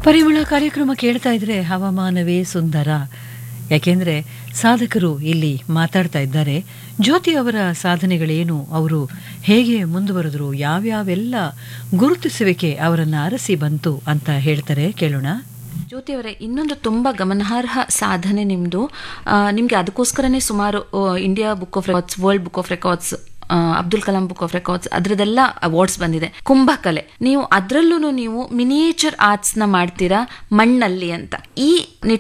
ಪರಿಮಳ ಕಾರ್ಯಕ್ರಮ ಕೇಳ್ತಾ ಇದ್ರೆ ಹವಾಮಾನವೇ ಸುಂದರ ಯಾಕೆಂದ್ರೆ ಸಾಧಕರು ಇಲ್ಲಿ ಮಾತಾಡ್ತಾ ಇದ್ದಾರೆ ಜ್ಯೋತಿ ಅವರ ಸಾಧನೆಗಳೇನು ಅವರು ಹೇಗೆ ಮುಂದುವರೆದ್ರು ಯಾವ್ಯಾವೆಲ್ಲ ಗುರುತಿಸುವಿಕೆ ಅವರನ್ನ ಅರಸಿ ಬಂತು ಅಂತ ಹೇಳ್ತಾರೆ ಕೇಳೋಣ ಜ್ಯೋತಿ ಅವರೇ ಇನ್ನೊಂದು ತುಂಬಾ ಗಮನಾರ್ಹ ಸಾಧನೆ ನಿಮ್ದು ಆ, ನಿಮ್ಗೆ ಅದಕ್ಕೋಸ್ಕರನೇ ಸುಮಾರು ಆ, India book of records world book of records ಆ, Abdul Kalam book of records ಅದ್ರದ್ದೆಲ್ಲ ಅವಾರ್ಡ್ಸ್ ಬಂದಿದೆ ಕುಂಭಕಲೆ ನೀವು ಅದ್ರಲ್ಲೂ ನೀವು ಮಿನಿಯೇಚರ್ ಆರ್ಟ್ಸ್ ನ ಮಾಡ್ತೀರಾ ಮಣ್ಣಲ್ಲಿ ಅಂತ ಈ